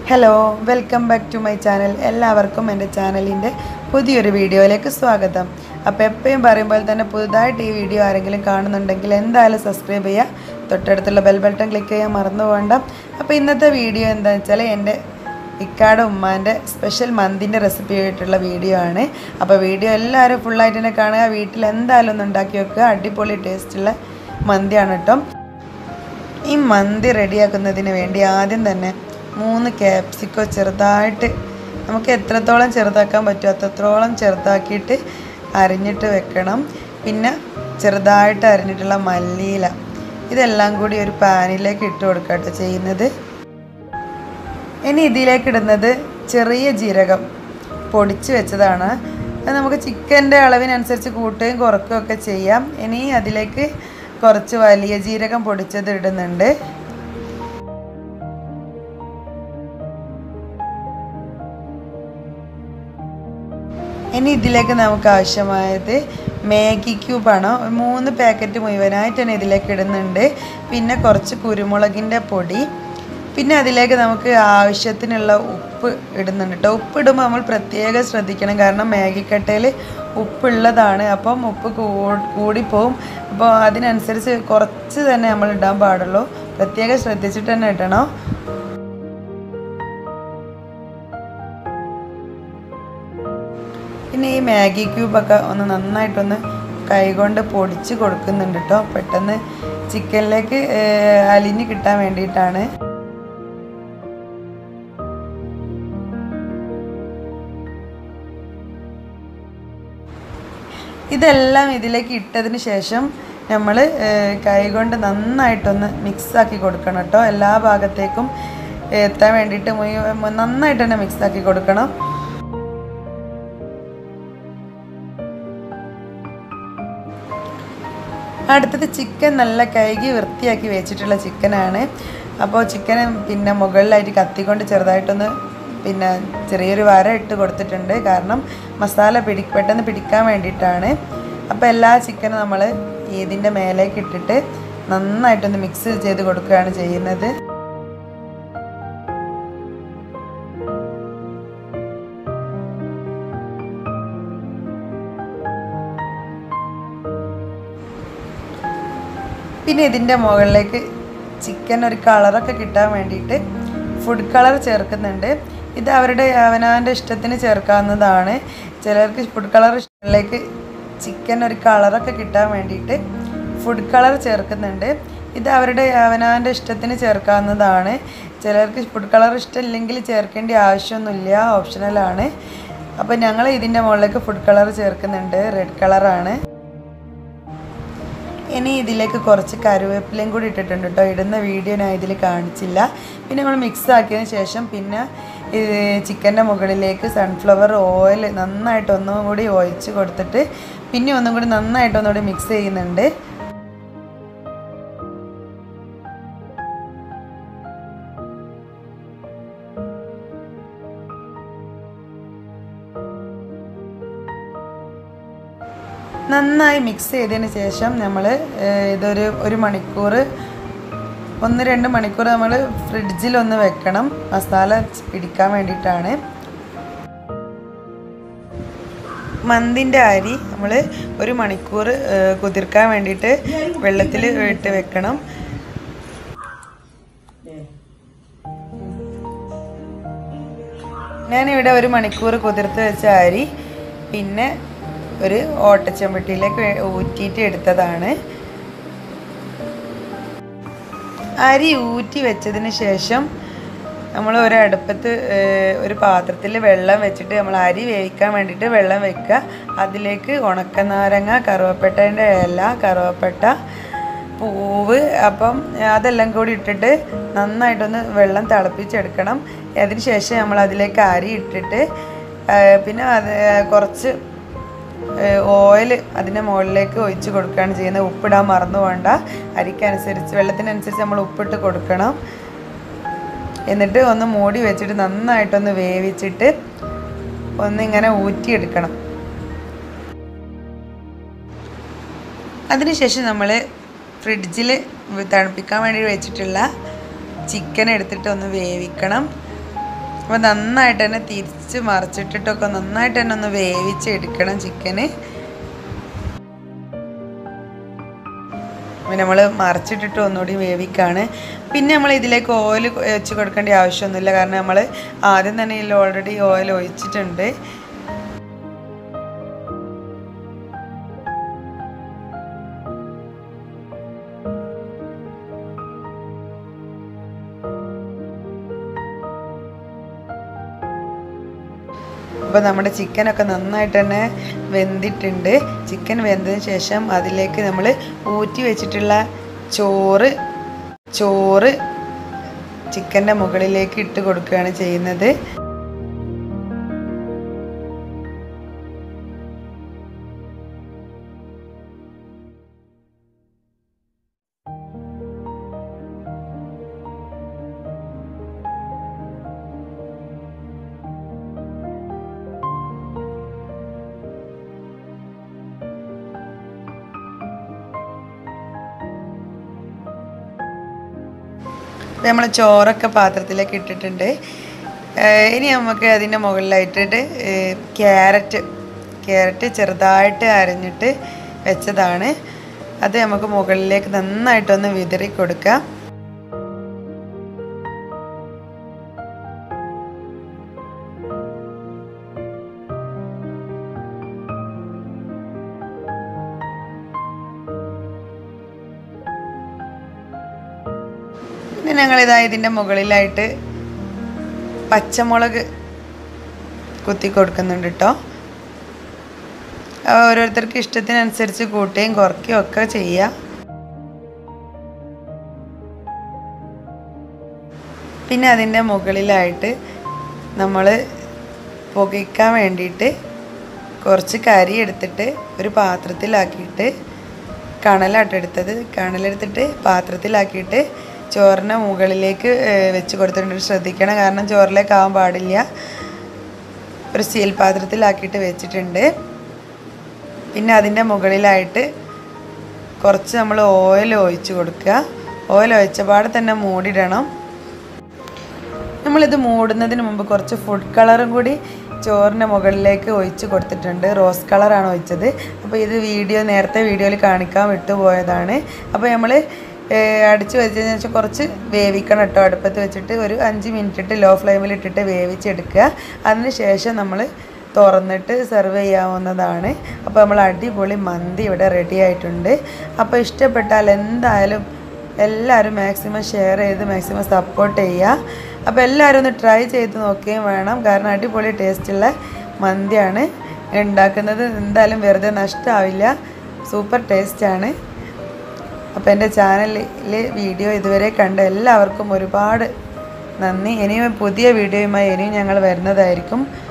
hello welcome back to my channel എല്ലാവർക്കും എൻ്റെ ചാനലിൻ്റെ പുതിയൊരു വീഡിയോയിലേക്ക് സ്വാഗതം അപ്പോൾ എപ്പോഴും പറയുമ്പോൾ തന്നെ പുതുതായിട്ട് ഈ വീഡിയോ ആരെങ്കിലും കാണുന്നുണ്ടെങ്കിൽ എന്തായാലും സബ്സ്ക്രൈബ് ചെയ്യുക തൊട്ടടുത്തുള്ള ബെൽ ബട്ടൺ ക്ലിക്ക് ചെയ്യാൻ മറന്നു പോകണ്ട അപ്പോൾ ഇന്നത്തെ വീഡിയോ എന്താണെന്ന് വെച്ചാൽ എൻ്റെ ഇക്കാടെ ഉമ്മാൻ്റെ സ്പെഷ്യൽ മന്തിൻ്റെ റെസിപ്പി ആയിട്ടുള്ള വീഡിയോ ആണ് അപ്പോൾ വീഡിയോ എല്ലാവരും ഫുള്ളായിട്ട് തന്നെ കാണുക വീട്ടിൽ എന്തായാലും ഒന്ന് ഉണ്ടാക്കി വെക്കുക അടിപൊളി ടേസ്റ്റുള്ള മന്തിയാണ് കേട്ടോ ഈ മന്തി റെഡിയാക്കുന്നതിന് വേണ്ടി ആദ്യം തന്നെ മൂന്ന് ക്യാപ്സിക്കോ ചെറുതായിട്ട് നമുക്ക് എത്രത്തോളം ചെറുതാക്കാൻ പറ്റുമോ അത്രത്തോളം ചെറുതാക്കിയിട്ട് അരിഞ്ഞിട്ട് വെക്കണം പിന്നെ ചെറുതായിട്ട് അരിഞ്ഞിട്ടുള്ള മല്ലിയില ഇതെല്ലാം കൂടി ഒരു പാനിലേക്ക് ഇട്ട് കൊടുക്കുക കേട്ടോ ചെയ്യുന്നത് ഇനി ഇതിലേക്ക് ഇടുന്നത് ചെറിയ ജീരകം പൊടിച്ച് വെച്ചതാണ് അത് നമുക്ക് ചിക്കൻ്റെ അളവിനനുസരിച്ച് കൂട്ടുകയും കുറക്കുകയും ഒക്കെ ചെയ്യാം ഇനി അതിലേക്ക് കുറച്ച് വലിയ ജീരകം പൊടിച്ചത് ഇടുന്നുണ്ട് ഇനി ഇതിലേക്ക് നമുക്ക് ആവശ്യമായത് മാഗി ക്യൂബാണ് മൂന്ന് പാക്കറ്റ് മുഴുവനായിട്ട് തന്നെ ഇതിലേക്ക് ഇടുന്നുണ്ട് പിന്നെ കുറച്ച് കുരുമുളകിൻ്റെ പൊടി പിന്നെ അതിലേക്ക് നമുക്ക് ആവശ്യത്തിനുള്ള ഉപ്പ് ഇടുന്നുണ്ട് കേട്ടോ ഉപ്പ് ഇടുമ്പോൾ നമ്മൾ പ്രത്യേകം ശ്രദ്ധിക്കണം കാരണം മാഗിക്കട്ടയിൽ ഉപ്പുള്ളതാണ് അപ്പം ഉപ്പ് കൂടിപ്പോവും അപ്പോൾ അതിനനുസരിച്ച് കുറച്ച് തന്നെ നമ്മൾ ഇടാൻ പാടുള്ളൂ പ്രത്യേകം ശ്രദ്ധിച്ചിട്ട് തന്നെ ഇടണം പിന്നെ ഈ മാഗി ക്യൂബൊക്കെ ഒന്ന് നന്നായിട്ടൊന്ന് കൈകൊണ്ട് പൊടിച്ച് കൊടുക്കുന്നുണ്ട് കേട്ടോ പെട്ടെന്ന് ചിക്കനിലേക്ക് അലിഞ്ഞ് കിട്ടാൻ വേണ്ടിയിട്ടാണ് ഇതെല്ലാം ഇതിലേക്ക് ഇട്ടതിന് ശേഷം നമ്മൾ കൈകൊണ്ട് നന്നായിട്ടൊന്ന് മിക്സാക്കി കൊടുക്കണം കേട്ടോ എല്ലാ ഭാഗത്തേക്കും എത്താൻ വേണ്ടിയിട്ട് മുഴുവൻ നന്നായിട്ട് തന്നെ മിക്സാക്കി കൊടുക്കണം അടുത്തത് ചിക്കൻ നല്ല കഴുകി വൃത്തിയാക്കി വെച്ചിട്ടുള്ള ചിക്കനാണ് അപ്പോൾ ചിക്കന് പിന്നെ മുകളിലായിട്ട് കത്തിക്കൊണ്ട് ചെറുതായിട്ടൊന്ന് പിന്നെ ചെറിയൊരു വര ഇട്ട് കൊടുത്തിട്ടുണ്ട് കാരണം മസാല പിടി പെട്ടെന്ന് പിടിക്കാൻ വേണ്ടിയിട്ടാണ് അപ്പോൾ എല്ലാ ചിക്കനും നമ്മൾ ഇതിൻ്റെ മേലേക്ക് ഇട്ടിട്ട് നന്നായിട്ടൊന്ന് മിക്സ് ചെയ്ത് കൊടുക്കുകയാണ് ചെയ്യുന്നത് പിന്നെ ഇതിൻ്റെ മുകളിലേക്ക് ചിക്കൻ ഒരു കളറൊക്കെ കിട്ടാൻ വേണ്ടിയിട്ട് ഫുഡ് കളർ ചേർക്കുന്നുണ്ട് ഇത് അവരുടെ അവനവൻ്റെ ഇഷ്ടത്തിന് ചേർക്കാവുന്നതാണ് ചിലർക്ക് ഫുഡ് കളർ ഇഷ്ടത്തിലേക്ക് ചിക്കൻ ഒരു കളറൊക്കെ കിട്ടാൻ വേണ്ടിയിട്ട് ഫുഡ് കളർ ചേർക്കുന്നുണ്ട് ഇത് അവരുടെ അവനവൻ്റെ ഇഷ്ടത്തിന് ചേർക്കാവുന്നതാണ് ചിലർക്ക് ഫുഡ് കളർ ഇഷ്ടമില്ലെങ്കിൽ ചേർക്കേണ്ട ആവശ്യമൊന്നുമില്ല ഓപ്ഷണലാണ് അപ്പോൾ ഞങ്ങൾ ഇതിൻ്റെ മുകളിലേക്ക് ഫുഡ് കളർ ചേർക്കുന്നുണ്ട് റെഡ് കളറാണ് ഇനി ഇതിലേക്ക് കുറച്ച് കറിവേപ്പിലയും കൂടി ഇട്ടിട്ടുണ്ട് കേട്ടോ ഇടുന്ന വീഡിയോ ഞാൻ ഇതിൽ കാണിച്ചില്ല പിന്നെ നമ്മൾ മിക്സ് ആക്കിയതിന് ശേഷം പിന്നെ ചിക്കൻ്റെ മുകളിലേക്ക് സൺഫ്ലവർ ഓയിൽ നന്നായിട്ട് ഒന്നും കൂടി ഒഴിച്ച് കൊടുത്തിട്ട് പിന്നെ ഒന്നും കൂടി നന്നായിട്ട് ഒന്നുകൂടി മിക്സ് ചെയ്യുന്നുണ്ട് നന്നായി മിക്സ് ചെയ്തതിന് ശേഷം നമ്മൾ ഇതൊരു ഒരു മണിക്കൂർ ഒന്ന് രണ്ട് മണിക്കൂർ നമ്മൾ ഫ്രിഡ്ജിലൊന്ന് വെക്കണം മസാല പിടിക്കാൻ വേണ്ടിയിട്ടാണ് മന്തിൻ്റെ അരി നമ്മൾ ഒരു മണിക്കൂർ കുതിർക്കാൻ വേണ്ടിയിട്ട് വെള്ളത്തിൽ ഇട്ട് വെക്കണം ഞാനിവിടെ ഒരു മണിക്കൂർ കുതിർത്ത് വെച്ച അരി പിന്നെ ഒരു ഓട്ടച്ചമ്പട്ടിയിലേക്ക് ഊറ്റിയിട്ട് എടുത്തതാണ് അരി ഊറ്റി വെച്ചതിന് ശേഷം നമ്മൾ ഒരു അടുപ്പത്ത് ഒരു പാത്രത്തിൽ വെള്ളം വെച്ചിട്ട് നമ്മൾ അരി വേവിക്കാൻ വേണ്ടിയിട്ട് വെള്ളം വെക്കുക അതിലേക്ക് ഉണക്കനാരങ്ങ കറുവപ്പട്ടേൻ്റെ ഇല കറുവപ്പട്ട പൂവ് അപ്പം അതെല്ലാം കൂടി ഇട്ടിട്ട് നന്നായിട്ടൊന്ന് വെള്ളം തിളപ്പിച്ചെടുക്കണം അതിന് ശേഷം നമ്മൾ അതിലേക്ക് അരി ഇട്ടിട്ട് പിന്നെ അത് കുറച്ച് ഓയിൽ അതിൻ്റെ മുകളിലേക്ക് ഒഴിച്ച് കൊടുക്കുകയാണ് ചെയ്യുന്നത് ഉപ്പിടാൻ മറന്നു വേണ്ട അരിക്കനുസരിച്ച് വെള്ളത്തിനനുസരിച്ച് നമ്മൾ ഉപ്പിട്ട് കൊടുക്കണം എന്നിട്ട് ഒന്ന് മൂടി വെച്ചിട്ട് നന്നായിട്ടൊന്ന് വേവിച്ചിട്ട് ഒന്നിങ്ങനെ ഊറ്റിയെടുക്കണം അതിനുശേഷം നമ്മൾ ഫ്രിഡ്ജിൽ തണുപ്പിക്കാൻ വേണ്ടി വെച്ചിട്ടുള്ള ചിക്കൻ എടുത്തിട്ട് ഒന്ന് വേവിക്കണം അപ്പോൾ നന്നായിട്ട് തന്നെ തിരിച്ച് മറിച്ചിട്ടിട്ടൊക്കെ നന്നായിട്ട് തന്നെ ഒന്ന് വേവിച്ചെടുക്കണം ചിക്കന് നമ്മൾ മറിച്ചിട്ടിട്ട് ഒന്നുകൂടി വേവിക്കാണ് പിന്നെ നമ്മൾ ഇതിലേക്ക് ഓയിൽ വെച്ച് കൊടുക്കേണ്ട ആവശ്യമൊന്നുമില്ല കാരണം നമ്മൾ ആദ്യം തന്നെ ഇതിൽ ഓൾറെഡി ഓയിൽ ഒഴിച്ചിട്ടുണ്ട് അപ്പോൾ നമ്മുടെ ചിക്കനൊക്കെ നന്നായിട്ട് തന്നെ വെന്തിട്ടുണ്ട് ചിക്കൻ വെന്തതിന് ശേഷം അതിലേക്ക് നമ്മൾ ഊറ്റി വെച്ചിട്ടുള്ള ചോറ് ചോറ് ചിക്കൻ്റെ മുകളിലേക്ക് ഇട്ട് കൊടുക്കുകയാണ് ചെയ്യുന്നത് നമ്മൾ ചോറൊക്കെ പാത്രത്തിലേക്ക് ഇട്ടിട്ടുണ്ട് ഏഹ് ഇനി നമുക്ക് അതിൻ്റെ മുകളിലായിട്ടിട്ട് ക്യാരറ്റ് ക്യാരറ്റ് ചെറുതായിട്ട് അരിഞ്ഞിട്ട് വെച്ചതാണ് അത് നമുക്ക് മുകളിലേക്ക് നന്നായിട്ടൊന്ന് വിതറി കൊടുക്കാം പിന്നെ ഞങ്ങളിതാ ഇതിൻ്റെ മുകളിലായിട്ട് പച്ചമുളക് കുത്തി കൊടുക്കുന്നുണ്ട് കേട്ടോ ഓരോരുത്തർക്ക് ഇഷ്ടത്തിനനുസരിച്ച് കൂട്ടുകയും കുറയ്ക്കുകയും ഒക്കെ ചെയ്യാം പിന്നെ അതിൻ്റെ മുകളിലായിട്ട് നമ്മൾ പുകയ്ക്കാൻ വേണ്ടിയിട്ട് കുറച്ച് കരി എടുത്തിട്ട് ഒരു പാത്രത്തിലാക്കിയിട്ട് കണലാട്ടോ എടുത്തത് കണലെടുത്തിട്ട് പാത്രത്തിലാക്കിയിട്ട് ചോറിന് മുകളിലേക്ക് ഏഹ്, വെച്ച് കൊടുത്തിട്ടുണ്ട് ശ്രദ്ധിക്കണം കാരണം ചോറിലേക്ക് ആവാൻ പാടില്ല ഒരു സ്റ്റീൽ പാത്രത്തിലാക്കിയിട്ട് വെച്ചിട്ടുണ്ട് പിന്നെ അതിൻ്റെ മുകളിലായിട്ട് കുറച്ച് നമ്മൾ ഓയിൽ ഒഴിച്ച് കൊടുക്കുക ഓയിൽ ഒഴിച്ച പാടെ തന്നെ മൂടിയിടണം നമ്മളിത് മൂടുന്നതിന് മുമ്പ് കുറച്ച് ഫുഡ് കളറും കൂടി ചോറിൻ്റെ മുകളിലേക്ക് ഒഴിച്ച് കൊടുത്തിട്ടുണ്ട് റോസ് കളറാണ് ഒഴിച്ചത് അപ്പോൾ ഇത് വീഡിയോ നേരത്തെ വീഡിയോയിൽ കാണിക്കാൻ വിട്ടുപോയതാണ് അപ്പോൾ നമ്മൾ അടിച്ച് വെച്ചതിന് ശേഷം കുറച്ച് വേവിക്കണം കേട്ടോ അടുപ്പത്ത് വെച്ചിട്ട് ഒരു അഞ്ച് മിനിറ്റ് ഇട്ട് ലോ ഫ്ലെയിമിൽ ഇട്ടിട്ട് വേവിച്ചെടുക്കുക അതിന് ശേഷം നമ്മൾ തുറന്നിട്ട് സെർവ് ചെയ്യാവുന്നതാണ് അപ്പോൾ നമ്മൾ അടിപൊളി മന്തി ഇവിടെ റെഡി ആയിട്ടുണ്ട് അപ്പോൾ ഇഷ്ടപ്പെട്ടാൽ എന്തായാലും എല്ലാവരും മാക്സിമം ഷെയർ ചെയ്ത് മാക്സിമം സപ്പോർട്ട് ചെയ്യുക അപ്പോൾ എല്ലാവരും ഒന്ന് ട്രൈ ചെയ്ത് നോക്കുകയും വേണം കാരണം അടിപൊളി ടേസ്റ്റുള്ള മന്തിയാണ് ഉണ്ടാക്കുന്നത് എന്തായാലും വെറുതെ നഷ്ടമാവില്ല സൂപ്പർ ടേസ്റ്റാണ് അപ്പോൾ എൻ്റെ ചാനലിൽ വീഡിയോ ഇതുവരെ കണ്ട എല്ലാവർക്കും ഒരുപാട് നന്ദി ഇനിയും പുതിയ വീഡിയോയുമായി ഇനിയും ഞങ്ങൾ വരുന്നതായിരിക്കും